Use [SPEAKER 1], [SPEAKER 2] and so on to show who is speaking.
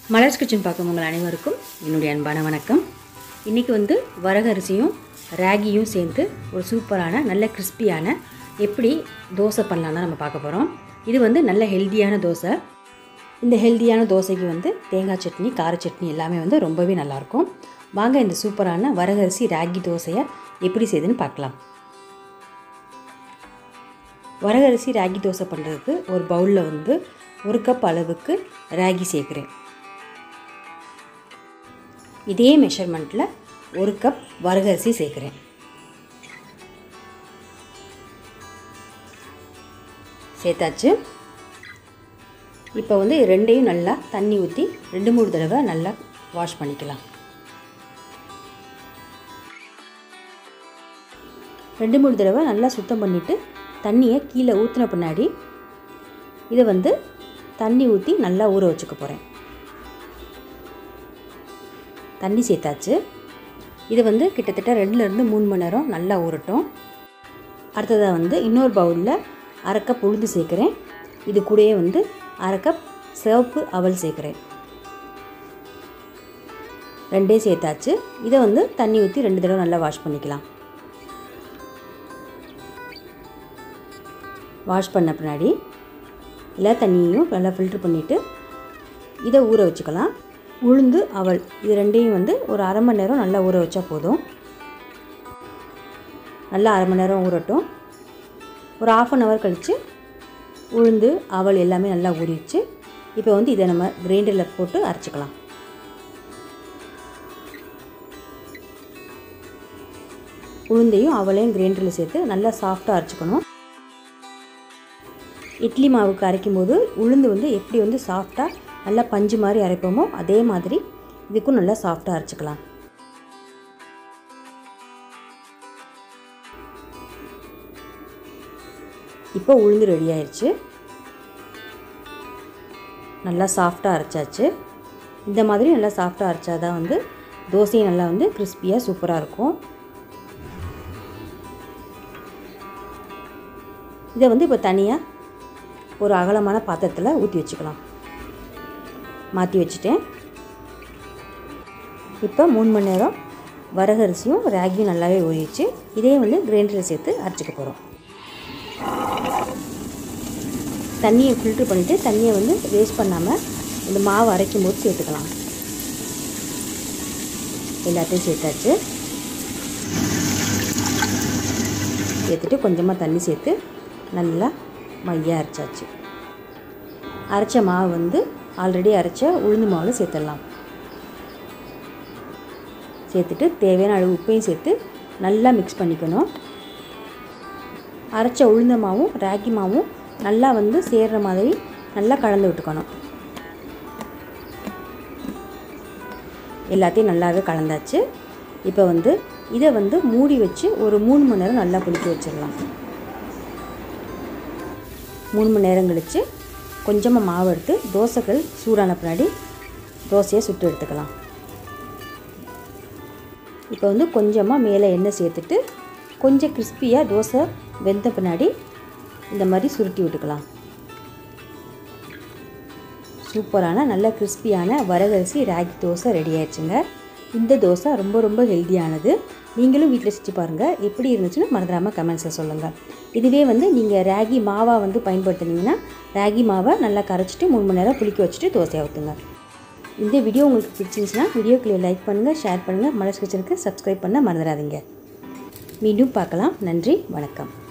[SPEAKER 1] மலர்ஸ் kitchen பார்க்கும் உங்கள் அனைவருக்கும் என்னுடைய அன்பான வணக்கம் இன்றைக்கி வந்து வரகரிசியும் ராகியும் சேர்ந்து ஒரு சூப்பரான நல்ல கிறிஸ்பியான எப்படி தோசை பண்ணலான்னு நம்ம பார்க்க போகிறோம் இது வந்து நல்ல ஹெல்த்தியான தோசை இந்த ஹெல்த்தியான தோசைக்கு வந்து தேங்காய் சட்னி கார சட்னி எல்லாமே வந்து ரொம்பவே நல்லாயிருக்கும் வாங்க இந்த சூப்பரான வரகரிசி ராகி தோசையை எப்படி செய்யுதுன்னு பார்க்கலாம் வரகரிசி ராகி தோசை பண்ணுறதுக்கு ஒரு பவுலில் வந்து ஒரு கப் அளவுக்கு ராகி சேர்க்குறேன் இதே மெஷர்மெண்ட்டில் ஒரு கப் வரகரிசி சேர்க்குறேன் சேர்த்தாச்சு இப்போ வந்து ரெண்டையும் நல்லா தண்ணி ஊற்றி ரெண்டு மூணு தடவை நல்லா வாஷ் பண்ணிக்கலாம் ரெண்டு மூணு தடவை நல்லா சுத்தம் பண்ணிவிட்டு தண்ணியை கீழே ஊற்றின பின்னாடி இதை வந்து தண்ணி ஊற்றி நல்லா ஊற வச்சுக்க போகிறேன் தண்ணி சேர்த்தாச்சு இது வந்து கிட்டத்தட்ட ரெண்டுலேருந்து மூணு மணி நேரம் நல்லா ஊறட்டும் அடுத்ததாக வந்து இன்னொரு பவுலில் அரை கப் உளுந்து சேர்க்குறேன் இது கூடயே வந்து அரை கப் சிவப்பு அவல் சேர்க்குறேன் ரெண்டே சேர்த்தாச்சு இதை வந்து தண்ணி ஊற்றி ரெண்டு தடவை நல்லா வாஷ் பண்ணிக்கலாம் வாஷ் பண்ண பின்னாடி எல்லா தண்ணியையும் நல்லா ஃபில்ட்ரு பண்ணிவிட்டு இதை ஊற வச்சுக்கலாம் உளுந்து அவல் இது ரெண்டையும் வந்து ஒரு அரை மணி நேரம் நல்லா ஊற வச்சா போதும் நல்லா அரை மணி நேரம் ஊறட்டும் ஒரு ஆஃப் அன் ஹவர் கழித்து உளுந்து அவல் எல்லாமே நல்லா ஊறிடுச்சு இப்போ வந்து இதை நம்ம கிரைண்டரில் போட்டு அரைச்சிக்கலாம் உளுந்தையும் அவளையும் கிரைண்டரில் சேர்த்து நல்லா சாஃப்டாக அரைச்சிக்கணும் இட்லி மாவுக்கு அரைக்கும் போது உளுந்து வந்து எப்படி வந்து சாஃப்டாக நல்லா பஞ்சு மாதிரி அரைப்போமோ அதே மாதிரி இதுக்கும் நல்லா சாஃப்டாக அரைச்சிக்கலாம் இப்போ உளுந்து ரெடி ஆயிடுச்சு நல்லா சாஃப்டாக அரைச்சாச்சு இந்த மாதிரி நல்லா சாஃப்டாக அரைச்சா தான் வந்து தோசையும் நல்லா வந்து கிறிஸ்பியாக சூப்பராக இருக்கும் இதை வந்து இப்போ தனியாக ஒரு அகலமான பாத்திரத்தில் ஊற்றி வச்சுக்கலாம் மாற்றி வச்சுட்டேன் இப்போ மூணு மணி நேரம் வரகரிசியும் ராகியும் நல்லாவே ஊறிடுச்சு இதையும் வந்து கிரைண்டரில் சேர்த்து அரைச்சிக்க போகிறோம் தண்ணியை ஃபில்ட்ரு பண்ணிவிட்டு தண்ணியை வந்து வேஸ்ட் பண்ணாமல் இந்த மாவு அரைக்கும் போது சேர்த்துக்கலாம் எல்லாத்தையும் சேர்த்தாச்சு சேர்த்துட்டு கொஞ்சமாக தண்ணி சேர்த்து நல்லா மையாக அரைச்சாச்சு அரைச்ச மாவு வந்து ஆல்ரெடி அரைச்ச உளுந்து மாவில் சேர்த்துடலாம் சேர்த்துட்டு தேவையான அளவு உப்பையும் சேர்த்து நல்லா மிக்ஸ் பண்ணிக்கணும் அரைச்ச உளுந்த மாவும் ராகி மாவும் நல்லா வந்து சேர்கிற மாதிரி நல்லா கலந்து விட்டுக்கணும் எல்லாத்தையும் நல்லாவே கலந்தாச்சு இப்போ வந்து இதை வந்து மூடி வச்சு ஒரு மூணு மணி நேரம் நல்லா புளிக்க வச்சிடலாம் மூணு மணி நேரம் கழித்து கொஞ்சமாக மாவு எடுத்து தோசைகள் சூடான பின்னாடி தோசையை சுட்டு எடுத்துக்கலாம் இப்போ வந்து கொஞ்சமாக மேலே எண்ணெய் சேர்த்துட்டு கொஞ்சம் கிறிஸ்பியாக தோசை வெந்த பின்னாடி இந்த மாதிரி சுருட்டி விட்டுக்கலாம் சூப்பரான நல்ல கிறிஸ்பியான வரகரிசி ராகி தோசை ரெடி ஆயிடுச்சுங்க இந்த தோசை ரொம்ப ரொம்ப ஹெல்த்தியானது நீங்களும் வீட்டில் செஞ்சு பாருங்கள் எப்படி இருந்துச்சுன்னு மறந்துடாமல் கமெண்ட்ஸில் சொல்லுங்கள் இதுவே வந்து நீங்கள் ராகி மாவாக வந்து பயன்படுத்துனீங்கன்னா ராகி மாவை நல்லா கரைச்சிட்டு மூணு மணி நேரம் புளிக்க வச்சுட்டு தோசையை ஊற்றுங்க இந்த வீடியோ உங்களுக்கு பிடிச்சிருந்துச்சுன்னா வீடியோக்குள்ளே லைக் பண்ணுங்கள் ஷேர் பண்ணுங்கள் மலர்ஸ் கிச்சனுக்கு சப்ஸ்கிரைப் பண்ண மறந்துடாதீங்க மீண்டும் பார்க்கலாம் நன்றி வணக்கம்